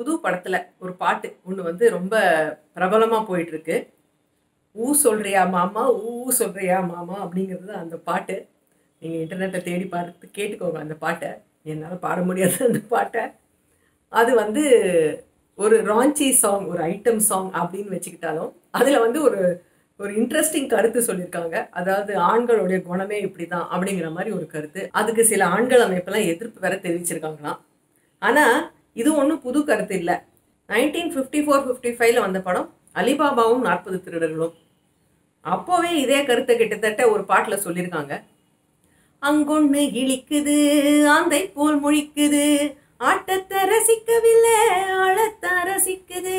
புது படத்துல ஒரு பாட்டு ஒன்று வந்து ரொம்ப பிரபலமா போயிட்டு இருக்கு ஊ சொல்றியா மாமா ஊ சொல்றியா மாமா அப்படிங்கிறது அந்த பாட்டு நீங்க இன்டர்நெட்டை தேடி பார்த்து கேட்டுக்கோங்க அந்த பாட்டை என்னால் பாட முடியாது அந்த பாட்டை அது வந்து ஒரு ராஞ்சி சாங் ஒரு ஐட்டம் சாங் அப்படின்னு வச்சுக்கிட்டாலும் அதில் வந்து ஒரு ஒரு இன்ட்ரெஸ்டிங் கருத்து சொல்லியிருக்காங்க அதாவது ஆண்களுடைய குணமே இப்படிதான் அப்படிங்கிற மாதிரி ஒரு கருத்து அதுக்கு சில ஆண்கள் அமைப்பெல்லாம் எதிர்ப்பு வேற தெரிவிச்சிருக்காங்களாம் ஆனால் இது ஒன்றும் புது கருத்து இல்லை நைன்டீன் ஃபிஃப்டி ஃபோர் ஃபிஃப்டி ஃபைவ்ல வந்த படம் அலிபாபாவும் நாற்பது திருடர்களும் அப்போவே இதே கருத்தை கிட்டத்தட்ட ஒரு பாட்டில் சொல்லியிருக்காங்க அங்கொன்னு இழிக்குது ஆந்தை போல் முழிக்குது ஆட்டத்தை ரசிக்கவில்லை ஆழத்தை ரசிக்குது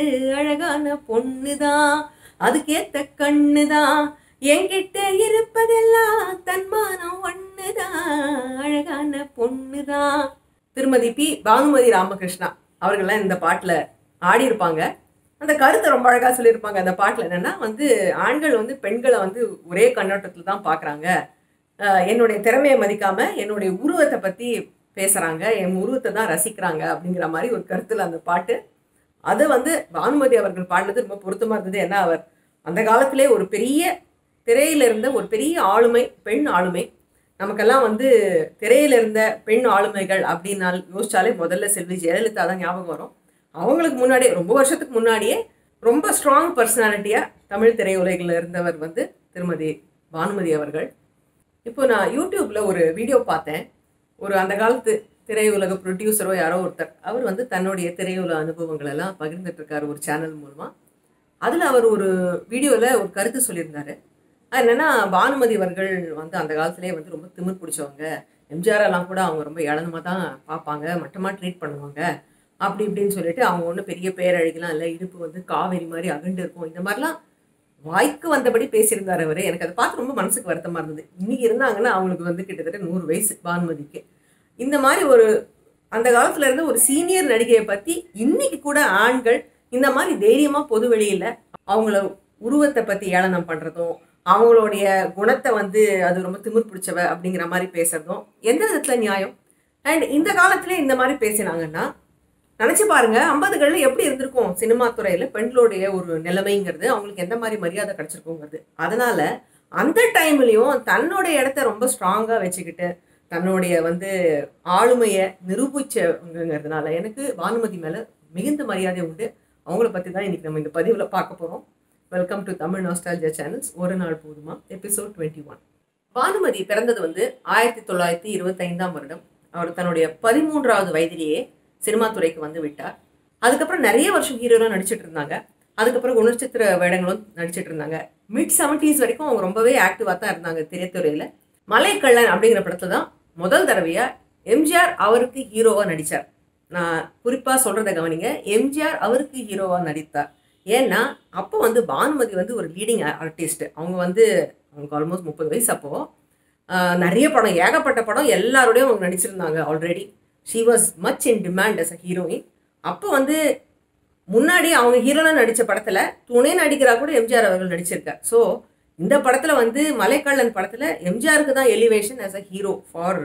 அழகான பொண்ணுதான் அதுக்கேத்த கண்ணுதான் என்கிட்ட இருப்பதெல்லாம் தன்மானம் ஒண்ணுதான் அழகான பொண்ணுதான் திருமதி பி பானுமதி ராமகிருஷ்ணா அவர்கள்லாம் இந்த பாட்டில் ஆடி இருப்பாங்க அந்த கருத்தை ரொம்ப அழகாக சொல்லியிருப்பாங்க அந்த பாட்டில் என்னன்னா வந்து ஆண்கள் வந்து பெண்களை வந்து ஒரே கண்ணோட்டத்தில் தான் பார்க்குறாங்க என்னுடைய திறமையை மதிக்காம என்னுடைய உருவத்தை பற்றி பேசுகிறாங்க என் உருவத்தை தான் ரசிக்கிறாங்க அப்படிங்கிற மாதிரி ஒரு கருத்தில் அந்த பாட்டு அது வந்து பானுமதி அவர்கள் பாடினது ரொம்ப பொருத்தமாக இருந்தது ஏன்னா அவர் அந்த காலத்திலே ஒரு பெரிய திரையில இருந்த ஒரு பெரிய ஆளுமை பெண் ஆளுமை நமக்கெல்லாம் வந்து திரையில இருந்த பெண் ஆளுமைகள் அப்படின்னால் யோசிச்சாலே முதல்ல செல்வி ஜெயலலிதா தான் ஞாபகம் வரும் அவங்களுக்கு முன்னாடியே ரொம்ப வருஷத்துக்கு முன்னாடியே ரொம்ப ஸ்ட்ராங் பர்சனாலிட்டியாக தமிழ் திரையுலகில் இருந்தவர் வந்து திருமதி பானுமதி அவர்கள் இப்போ நான் யூடியூப்பில் ஒரு வீடியோ பார்த்தேன் ஒரு அந்த காலத்து திரையுலக ப்ரொடியூசரோ யாரோ ஒருத்தர் அவர் வந்து தன்னுடைய திரையுலக அனுபவங்கள் எல்லாம் பகிர்ந்துட்டு இருக்காரு ஒரு சேனல் மூலமாக அதில் அவர் ஒரு வீடியோவில் ஒரு கருத்து சொல்லியிருந்தாரு அது என்னன்னா பானுமதி அவர்கள் வந்து அந்த காலத்திலேயே வந்து ரொம்ப திமிர் பிடிச்சவங்க எம்ஜிஆர் எல்லாம் கூட அவங்க ரொம்ப இழந்தமாக தான் பார்ப்பாங்க மட்டமாக ட்ரீட் பண்ணுவாங்க அப்படி இப்படின்னு சொல்லிட்டு அவங்க ஒன்றும் பெரிய பேரழகிலாம் இல்லை இடுப்பு வந்து காவேரி மாதிரி அகண்டு இருக்கும் இந்த மாதிரிலாம் வாய்க்கு வந்தபடி பேசியிருந்தார் அவர் எனக்கு அதை பார்த்து ரொம்ப மனசுக்கு வருத்தமாக இருந்தது இன்னைக்கு இருந்தாங்கன்னா அவங்களுக்கு வந்து கிட்டத்தட்ட நூறு வயசு பானுமதிக்கு இந்த மாதிரி ஒரு அந்த காலத்துல இருந்த ஒரு சீனியர் நடிகையை பற்றி இன்னைக்கு கூட ஆண்கள் இந்த மாதிரி தைரியமாக பொது வெளியில் அவங்கள உருவத்தை பற்றி ஏளனம் பண்ணுறதும் அவங்களுடைய குணத்தை வந்து அது ரொம்ப திமிர் பிடிச்சவ அப்படிங்கிற மாதிரி பேசுறதும் எந்த விதத்தில் நியாயம் அண்ட் இந்த காலத்துல இந்த மாதிரி பேசினாங்கன்னா நினச்சி பாருங்க ஐம்பதுகள்ல எப்படி இருந்திருக்கும் சினிமா துறையில் பெண்களுடைய ஒரு நிலைமைங்கிறது அவங்களுக்கு எந்த மாதிரி மரியாதை கிடைச்சிருக்குங்கிறது அதனால அந்த டைம்லையும் தன்னோட இடத்த ரொம்ப ஸ்ட்ராங்காக வச்சுக்கிட்டு தன்னுடைய வந்து ஆளுமையை நிரூபிச்சவங்கிறதுனால எனக்கு பானுமதி மேலே மிகுந்த மரியாதை உண்டு அவங்கள பற்றி தான் இன்னைக்கு நம்ம இந்த பதிவில் பார்க்க போகிறோம் welcome to Tamil nostalgia channels ஒரு நாள் போதுமா எபிசோட் டுவெண்ட்டி ஒன் பானுமதி பிறந்தது வந்து ஆயிரத்தி தொள்ளாயிரத்தி இருபத்தைந்தாம் வருடம் அவர் தன்னுடைய பதிமூன்றாவது வயதிலேயே சினிமா துறைக்கு வந்து விட்டார் அதுக்கப்புறம் நிறைய வருஷம் ஹீரோலாம் நடிச்சிட்டு இருந்தாங்க அதுக்கப்புறம் குணச்சித்திர வேடங்களும் நடிச்சிட்டு இருந்தாங்க மிட் செவன்டீஸ் வரைக்கும் அவங்க ரொம்பவே ஆக்டிவாக தான் இருந்தாங்க திரைத்துறையில் மலைக்கள்ளன் அப்படிங்கிற படத்துல தான் முதல் தடவையா எம்ஜிஆர் அவருக்கு ஹீரோவா நடிச்சார் நான் குறிப்பா சொல்றத கவனிங்க எம்ஜிஆர் அவருக்கு ஹீரோவா நடித்தார் ஏன்னா அப்போ வந்து பானுமதி வந்து ஒரு லீடிங் ஆர்டிஸ்ட் அவங்க வந்து அவங்களுக்கு ஆல்மோஸ்ட் முப்பது வயசு அப்போ ஆஹ், நிறைய படம் ஏகப்பட்ட படம் எல்லாரோடையும் அவங்க நடிச்சிருந்தாங்க already she was much in demand as a heroine அப்போ வந்து முன்னாடி அவங்க ஹீரோனா நடித்த படத்தில் துணை நடிகராக கூட எம்ஜிஆர் அவர்கள் நடிச்சிருக்கார் ஸோ இந்த படத்தில் வந்து மலைக்கள்ளன் படத்தில் எம்ஜிஆருக்கு தான் elevation as a hero for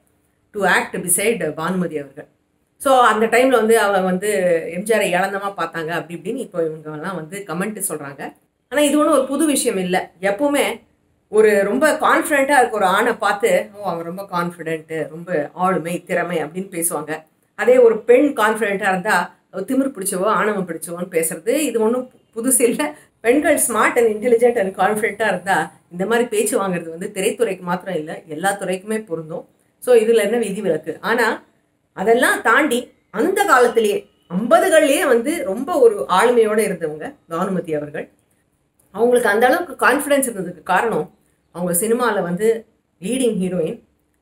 to act beside Bhanumathi அவர்கள் ஸோ அந்த டைமில் வந்து அவங்க வந்து எம்ஜிஆரை இழந்தமாக பார்த்தாங்க அப்படி இப்படின்னு இப்போ இவங்கெல்லாம் வந்து கமெண்ட் சொல்கிறாங்க ஆனால் இது ஒன்றும் ஒரு புது விஷயம் இல்லை எப்பவுமே ஒரு ரொம்ப கான்ஃபிடென்ட்டாக இருக்க ஒரு ஆணை பார்த்து ஓ அவங்க ரொம்ப கான்ஃபிடென்ட்டு ரொம்ப ஆளுமை திறமை அப்படின்னு பேசுவாங்க அதே ஒரு பெண் கான்ஃபிடென்ட்டாக இருந்தால் திமிர் பிடிச்சவோ ஆணவம் பிடிச்சவோன்னு பேசுறது இது ஒன்றும் புதுசு இல்லை பெண்கள் ஸ்மார்ட் அண்ட் இன்டெலிஜென்ட் அண்ட் கான்ஃபிடென்ட்டாக இருந்தால் இந்த மாதிரி பேச்சு வாங்குறது வந்து திரைத்துறைக்கு மாத்திரம் இல்லை எல்லா துறைக்குமே பொருந்தும் ஸோ இதில் என்ன விதிவிலக்கு ஆனால் அதெல்லாம் தாண்டி அந்த காலத்திலேயே ஐம்பதுகள்லேயே வந்து ரொம்ப ஒரு ஆளுமையோடு இருந்தவங்க பானுமதி அவர்கள் அவங்களுக்கு அந்த அளவுக்கு கான்ஃபிடென்ஸ் இருந்ததுக்கு காரணம் அவங்க சினிமாவில் வந்து லீடிங் ஹீரோயின்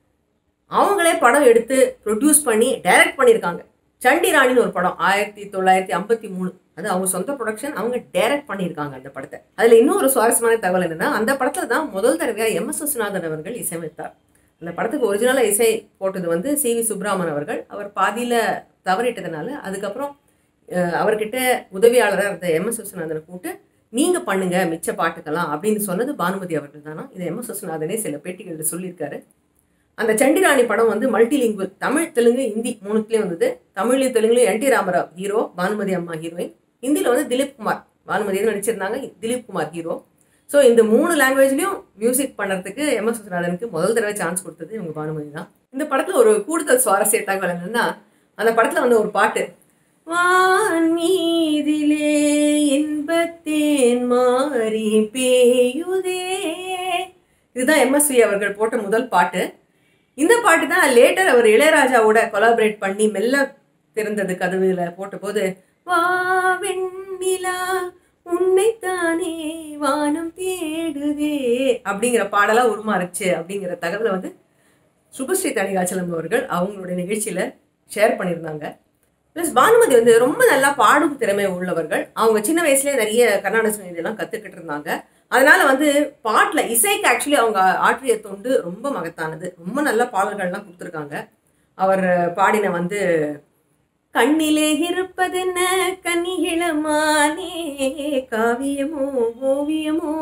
அவங்களே படம் எடுத்து ப்ரொடியூஸ் பண்ணி டைரக்ட் பண்ணியிருக்காங்க சண்டி ராணின்னு ஒரு படம் ஆயிரத்தி தொள்ளாயிரத்தி ஐம்பத்தி மூணு அது அவங்க சொந்த ப்ரொடக்ஷன் அவங்க டைரக்ட் பண்ணியிருக்காங்க அந்த படத்தை அதில் இன்னொரு சுவாரஸ்யமான தகவல் என்னன்னா அந்த படத்தில் தான் முதல் தடவையாக எம் எஸ் விஸ்வநாதன் அவர்கள் இசையமைத்தார் அந்த படத்துக்கு ஒரிஜினலாக இசை போட்டது வந்து சி வி சுப்ரமன் அவர்கள் அவர் பாதியில் தவறிட்டதுனால அதுக்கப்புறம் அஹ், அவர்கிட்ட உதவியாளராக இருந்த எம் எஸ் விஸ்வநாதனை கூப்பிட்டு நீங்கள் பண்ணுங்க மிச்ச பாட்டுக்கெல்லாம் அப்படின்னு சொன்னது பானுமதி அவர்கள் தானா இதை எம் எஸ் விஸ்வநாதனே சில பேட்டிகளில் சொல்லியிருக்காரு அந்த சண்டிராணி படம் வந்து மல்டிலிங்குவல் தமிழ் தெலுங்கு ஹிந்தி மூணுத்துலேயும் வந்தது தமிழ்லையும் தெலுங்குலையும் N T Ramarao hero Bhanumathi அம்மா ஹீரோயின் ஹிந்தியில் வந்து திலீப் குமார் பானுமதி தான் நடிச்சிருந்தாங்க திலீப் குமார் ஹீரோ ஸோ இந்த மூணு லாங்குவேஜ்லையும் மியூசிக் பண்ணுறதுக்கு எம் எஸ் விஸ்வநாதனுக்கு முதல் தடவை சான்ஸ் கொடுத்தது இவங்க பானுமதி தான் இந்த படத்தில் ஒரு கூடுதல் சுவாரஸ்ய தகவல் என்னன்னா அந்த படத்தில் வந்து ஒரு பாட்டு வான் மீதிலே இன்பத்தேன் மாறி பேயுதே இதுதான் எம்எஸ்வி அவர்கள் போட்ட முதல் பாட்டு இந்த பாட்டு தான் லேட்டர் அவர் இளையராஜாவோட கொலாபரேட் பண்ணி மெல்ல திறந்தது கதவுல போட்டபோது வா வெண்ணிலா உன்னைத்தானே வானம் தேடுதே அப்படிங்கிற பாடலா உருமாறுச்சு அப்படிங்கிற தகவலை வந்து சுபஸ்ரீ தணிகாச்சலம் அவர்கள் அவங்களுடைய நிகழ்ச்சியில ஷேர் பண்ணியிருந்தாங்க ப்ளஸ் பானுமதி வந்து ரொம்ப நல்லா பாடும் திறமை உள்ளவர்கள் அவங்க சின்ன வயசுலேயே நிறைய கர்நாடக சங்கீதெல்லாம் கற்றுக்கிட்டு இருந்தாங்க அதனால வந்து பாட்டில் இசைக்கு ஆக்சுவலி அவங்க ஆற்றிய தொண்டு ரொம்ப மகத்தானது ரொம்ப நல்ல பாடல்கள்லாம் கொடுத்துருக்காங்க அவர் பாடின வந்து கண்ணிலே இருப்பதென்ன கன்னியிளமானே காவியமோ ஓவியமோ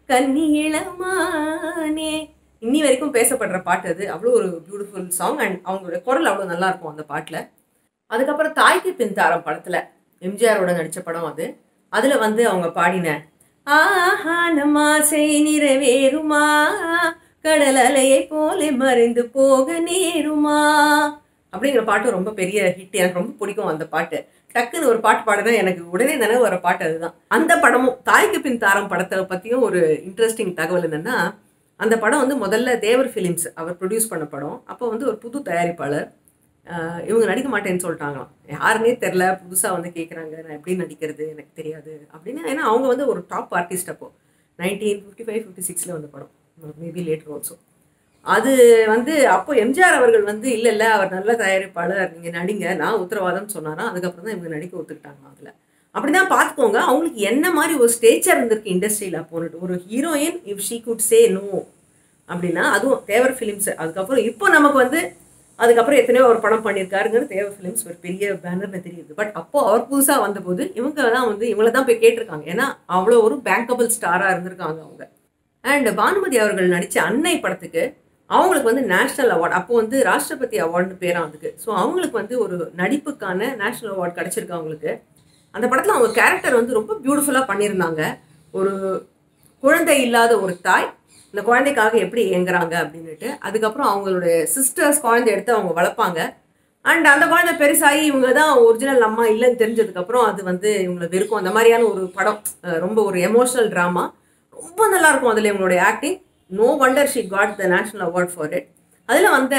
கன்னியிளமானே இன்னி வரைக்கும் பேசப்படுற பாட்டு அது அவ்வளோ ஒரு பியூட்டிஃபுல் சாங் அண்ட் அவங்களுடைய குரல் அவ்வளோ நல்லா இருக்கும் அந்த பாட்டில் அதுக்கப்புறம் தாய்க்கு பின் தாரம் படத்தில் எம்ஜிஆரோட நடித்த படம் அது அதில் வந்து அவங்க பாடின ஆஹா நம்ம ஆசை நிறைவேறுமா கடல் அலையை போல மறைந்து போக நேருமா அப்படிங்கிற பாட்டு ரொம்ப பெரிய ஹிட் எனக்கு ரொம்ப பிடிக்கும் அந்த பாட்டு டக்குன்னு ஒரு பாட்டு பாடுனா எனக்கு உடனே நினைவு வர பாட்டு அதுதான் அந்த படமும் தாய்க்கு பின் தாரம் படத்தை பற்றியும் ஒரு இன்ட்ரெஸ்டிங் தகவல் என்னன்னா அந்த படம் வந்து முதல்ல தேவர் ஃபிலிம்ஸ் அவர் ப்ரொடியூஸ் பண்ண படம் அப்போ வந்து ஒரு புது தயாரிப்பாளர் ஆஹ் இவங்க நடிக்க மாட்டேன்னு சொல்லிட்டாங்களாம் யாருன்னே தெரில புதுசாக வந்து கேட்குறாங்க நான் எப்படி நடிக்கிறது எனக்கு தெரியாது அப்படின்னு ஏன்னா அவங்க வந்து ஒரு டாப் ஆர்டிஸ்ட் அப்போ நைன்டீன் ஃபிஃப்டி ஃபைவ் ஃபிஃப்டி சிக்ஸில் வந்த படம் மேபி லேட்டர் ஆல்சோ அது வந்து அப்போ எம்ஜிஆர் அவர்கள் வந்து இல்லை இல்லை அவர் நல்ல தயாரிப்பாளர் நீங்கள் நடிங்க நான் உத்தரவாதம் சொன்னாராம் அதுக்கப்புறம் தான் இவங்க நடிக்க ஒத்துக்கிட்டாங்க அதில் அப்படிதான் பார்த்துக்கோங்க அவங்களுக்கு என்ன மாதிரி ஒரு ஸ்டேச்சர் இருந்திருக்கு இண்டஸ்ட்ரியில் அப்போ ஒரு heroine if she could say no அப்படின்னா அதுவும் தேவர் ஃபிலிம்ஸ் அதுக்கப்புறம் இப்போ நமக்கு வந்து அதுக்கப்புறம் எத்தனையோ ஒரு படம் பண்ணியிருக்காருங்கிறது தேவர் ஃபிலிம்ஸ் ஒரு பெரிய பேனர்னு தெரியுது பட் அப்போ அவர் புதுசாக வந்தபோது இவங்க தான் வந்து இவங்கள தான் போய் கேட்டிருக்காங்க ஏன்னா அவ்வளோ ஒரு பேங்கபிள் ஸ்டாராக இருந்திருக்காங்க அவங்க அண்ட் பானுமதி அவர்கள் நடித்த அன்னை படத்துக்கு அவங்களுக்கு வந்து நேஷ்னல் அவார்டு அப்போ வந்து ராஷ்டிரபதி அவார்டுன்னு பேராக அதுக்கு ஸோ அவங்களுக்கு வந்து ஒரு நடிப்புக்கான நேஷ்னல் அவார்டு கிடச்சிருக்கு அவங்களுக்கு அந்த படத்தில் அவங்க கேரக்டர் வந்து ரொம்ப பியூட்டிஃபுல்லாக பண்ணியிருந்தாங்க ஒரு குழந்தை இல்லாத ஒரு தாய் இந்த குழந்தைக்காக எப்படி இயங்குறாங்க அப்படின்னுட்டு அதுக்கப்புறம் அவங்களுடைய சிஸ்டர்ஸ் குழந்தை எடுத்து அவங்க வளர்ப்பாங்க அண்ட் அந்த குழந்தை பெருசாகி இவங்க தான் ஒரிஜினல் அம்மா இல்லைன்னு தெரிஞ்சதுக்கப்புறம் அது வந்து இவங்களை வெறுக்கும் அந்த மாதிரியான ஒரு படம் அஹ் ரொம்ப ஒரு எமோஷனல் ட்ராமா ரொம்ப நல்லா இருக்கும் அதில் இவங்களுடைய acting no wonder she got the national award for it அதில் வந்த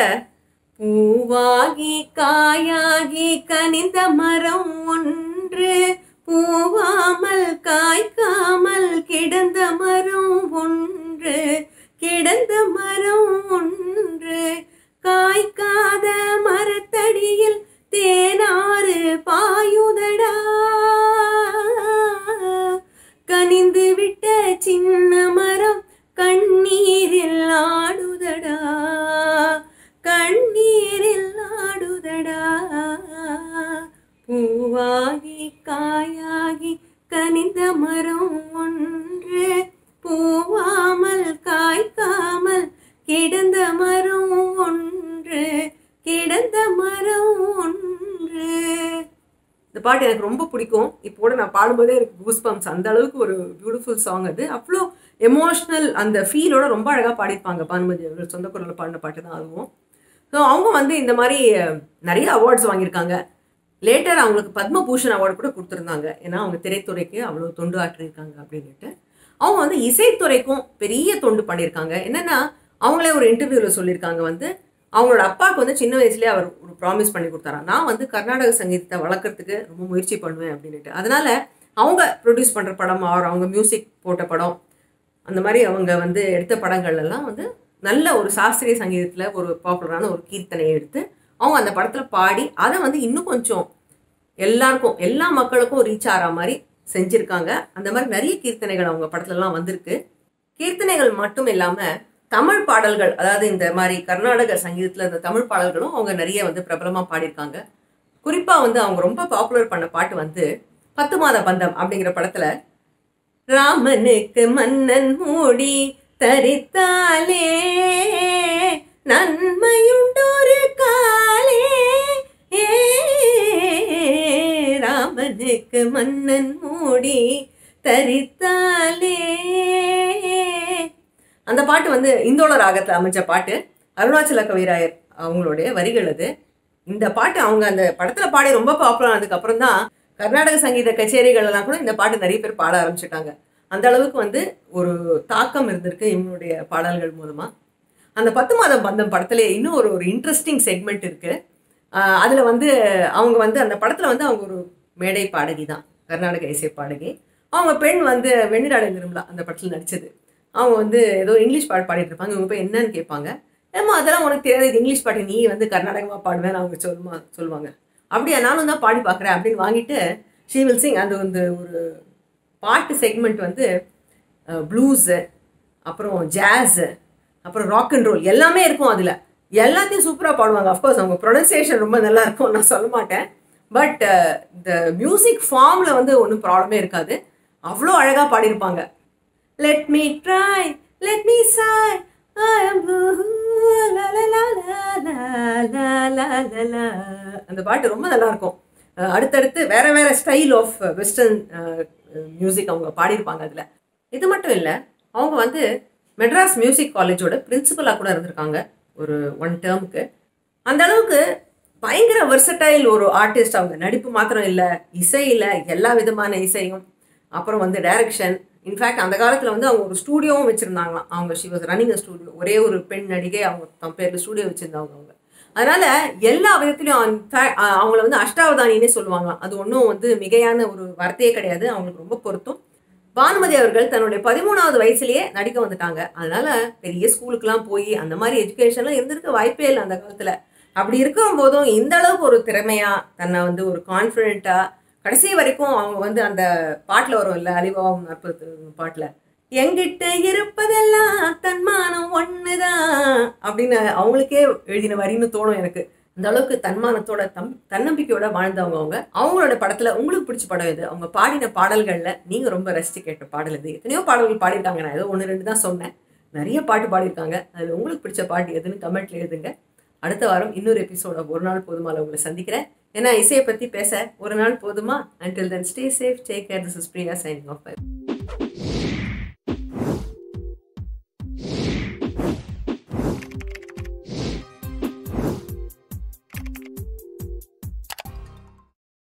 பூவாகி காயாகி கனிந்த மரம் ஒன்று பூவாமல் காய்க்காமல் கிடந்த மரம் ஒன்று கிடந்த மரம் ஒன்று காய்க்காத மரத்தடியில் தேனாறு பாயுதடா கனிந்து விட்ட சின்ன மரம் கண்ணீரில் ஆடுதடா கண்ணீரில் ஆடுதடா பூவாகி காயாகி கனிந்த மரம் ஒன்று பூவாமல் காய்க்காமல் கிடந்த மரம் ஒன்று கிடந்த மரம் ஒன்று இந்த பாட்டு எனக்கு ரொம்ப பிடிக்கும் இப்போ கூட நான் பாடும்போதே எனக்கு கூஸ் பம்ப்ஸ் அந்த அளவுக்கு ஒரு பியூட்டிஃபுல் சாங் அது அவ்வளோ எமோஷ்னல் அந்த ஃபீலோட ரொம்ப அழகாக பாடியிருப்பாங்க பானுமதி அவர்கள் சொந்த குரலில் பாடின பாட்டு தான் அதுவும் ஸோ அவங்க வந்து இந்த மாதிரி அஹ், நிறைய அவார்ட்ஸ் வாங்கியிருக்காங்க லேட்டர் அவங்களுக்கு பத்மபூஷன் அவார்டு கூட கொடுத்துருந்தாங்க ஏன்னா அவங்க திரைத்துறைக்கு அவ்வளோ தொண்டு ஆற்றியிருக்காங்க அப்படின்ட்டு அவங்க வந்து இசைத்துறைக்கும் பெரிய தொண்டு பண்ணியிருக்காங்க என்னென்னா அவங்களே ஒரு இன்டர்வியூவில் சொல்லியிருக்காங்க வந்து அவங்களோட அப்பாவுக்கு வந்து சின்ன வயசுலேயே அவர் ஒரு ப்ராமிஸ் பண்ணி கொடுத்தாராம் நான் வந்து கர்நாடக சங்கீதத்தை வளர்க்குறதுக்கு ரொம்ப முயற்சி பண்ணுவேன் அப்படின்ட்டு அதனால அவங்க ப்ரொடியூஸ் பண்ணுற படம் அவர் அவங்க மியூசிக் போட்ட படம் அந்த மாதிரி அவங்க வந்து எடுத்த படங்கள் எல்லாம் வந்து நல்ல ஒரு சாஸ்திரிய சங்கீதத்தில் ஒரு பாப்புலரான ஒரு கீர்த்தனையை எடுத்து அவங்க அந்த படத்தில் பாடி அதை வந்து இன்னும் கொஞ்சம் எல்லாருக்கும் எல்லா மக்களுக்கும் ரீச் ஆகிற மாதிரி செஞ்சுருக்காங்க அந்த மாதிரி நிறைய கீர்த்தனைகள் அவங்க படத்துலலாம் வந்திருக்கு கீர்த்தனைகள் மட்டும் இல்லாமல் தமிழ் பாடல்கள் அதாவது இந்த மாதிரி கர்நாடக சங்கீதத்தில் இந்த தமிழ் பாடல்களும் அவங்க நிறைய வந்து பிரபலமாக பாடியிருக்காங்க குறிப்பாக வந்து அவங்க ரொம்ப பாப்புலர் பண்ண பாட்டு வந்து பத்து மாத பந்தம் அப்படிங்கிற படத்தில் ராமனுக்கு மன்னன் மூடி தரித்தாலே நன்மையுண்டொரு காலே ஏ ராமனுக்கு மன்னன் மூடி தரித்தாலே அந்த பாட்டு வந்து இந்தோள ராகத்தில் அமைச்ச பாட்டு அருணாச்சல கவிராயர் அவங்களுடைய வரிகள் அது இந்த பாட்டு அவங்க அந்த படத்துல பாடி ரொம்ப பாப்புலர் ஆனதுக்கு அப்புறம் தான் கர்நாடக சங்கீத கச்சேரிகள் எல்லாம் கூட இந்த பாட்டு நிறைய பேர் பாட ஆரம்பிச்சிட்டாங்க அந்த அளவுக்கு வந்து ஒரு தாக்கம் இருந்திருக்கு இவங்களுடைய பாடல்கள் மூலமா அந்த பத்து மாதம் பந்தம் படத்துல இன்னும் ஒரு ஒரு இன்ட்ரெஸ்டிங் செக்மெண்ட் இருக்கு ஆஹ் அதுல வந்து அவங்க வந்து அந்த படத்துல வந்து அவங்க ஒரு மேடை பாடகி தான் கர்நாடக இசை பாடகி அவங்க பெண் வந்து வெண்ணிராடை நிருமலா அந்த படத்தில் நடிச்சது அவங்க வந்து ஏதோ இங்கிலீஷ் பாட்டு பாடிட்டு இருப்பாங்க இவங்க போய் என்னன்னு கேட்பாங்க ஏமா அதெல்லாம் உனக்கு தெரியாது இது இங்கிலீஷ் பாட்டு நீ வந்து கர்நாடகமாக பாடுவேன்னு அவங்க சொல்லுமா சொல்லுவாங்க அப்படியா நானும் தான் பாடி பார்க்குறேன் அப்படின்னு வாங்கிட்டு ஷீவில் சிங் அது வந்து ஒரு பாட்டு செக்மெண்ட் வந்து ப்ளூஸு அப்புறம் ஜாஸு அப்புறம் ராக் அண்ட் ரோல் எல்லாமே இருக்கும் அதில் எல்லாத்தையும் சூப்பராக பாடுவாங்க அஃப்கோர்ஸ் அவங்க ப்ரொனன்சியேஷன் ரொம்ப நல்லா இருக்கும் நான் சொல்ல மாட்டேன் பட் இந்த மியூசிக் ஃபார்மில் வந்து ஒன்றும் ப்ராப்ளமே இருக்காது அவ்வளோ அழகாக பாடியிருப்பாங்க let me try let me sigh அந்த பாட்டு ரொம்ப நல்லா இருக்கும் அஹ் அடுத்தடுத்து வேற வேற ஸ்டைல் ஆஃப் வெஸ்டர்ன் மியூசிக் அவங்க பாடியிருப்பாங்க அதில் இது மட்டும் இல்லை அவங்க வந்து மெட்ராஸ் மியூசிக் காலேஜோட பிரின்சிபலாக கூட இருந்திருக்காங்க ஒரு ஒன் டேர்முக்கு அந்த அளவுக்கு பயங்கர வெர்சடைல் ஒரு ஆர்டிஸ்ட் அவங்க நடிப்பு மாத்திரம் இல்லை இசையில் எல்லா விதமான இசையும் அப்புறம் வந்து டைரக்ஷன் இன்ஃபேக்ட் அந்த காலத்தில் வந்து அவங்க ஒரு ஸ்டூடியோவும் வச்சுருந்தாங்களாம் அவங்க she was running a studio ஒரே ஒரு பெண் நடிகை அவங்க தம் பேரில் ஸ்டூடியோ வச்சுருந்தாங்க அவங்க அதனால எல்லா விதத்துலையும் அவங்கள வந்து அஷ்டாவதானின்னே சொல்லுவாங்களாம் அது ஒன்றும் வந்து மிகையான ஒரு வார்த்தையே கிடையாது அவங்களுக்கு ரொம்ப பொருத்தம் பானுமதி அவர்கள் தன்னுடைய பதிமூணாவது வயசுலயே நடிக்க வந்துட்டாங்க அதனால பெரிய ஸ்கூலுக்குலாம் போய் அந்த மாதிரி எஜுகேஷன்லாம் இருந்திருக்க வாய்ப்பே இல்லை அந்த காலத்துல அப்படி இருக்கும் போதும் இந்த அளவுக்கு ஒரு திறமையா தன்னை வந்து ஒரு கான்ஃபிடென்ட்டா கடைசி வரைக்கும் அவங்க வந்து அந்த பாட்டில் வரும் இல்லை அலிபாபம் நாற்பது பாட்டில் எங்கிட்ட இருப்பதெல்லாம் தன்மானம் ஒண்ணுதான் அப்படின்னு அவங்களுக்கே எழுதின வரின்னு தோணும் எனக்கு அந்த அளவுக்கு தன்மானத்தோட தம் தன்னம்பிக்கையோட வாழ்ந்தவங்க அவங்க அவங்களோட படத்துல உங்களுக்கு பிடிச்ச படம் எது அவங்க பாடின பாடல்கள்ல நீங்க ரொம்ப ரசிச்சு கேட்ட பாடல் இது எத்தனையோ பாடல்கள் பாடியிருக்காங்க நான் ஏதோ ஒன்று ரெண்டு தான் சொன்னேன் நிறைய பாட்டு பாடியிருக்காங்க அதுல உங்களுக்கு பிடிச்ச பாட்டு எதுன்னு கமெண்ட்ல எழுதுங்க அடுத்த வாரம் இன்னொரு எபிசோட ஒரு நாள் போதுமால உங்களை சந்திக்கிறேன் ஏன்னா இசையை பத்தி பேச ஒரு நாள் போதுமா until then stay safe take care this is Priya signing of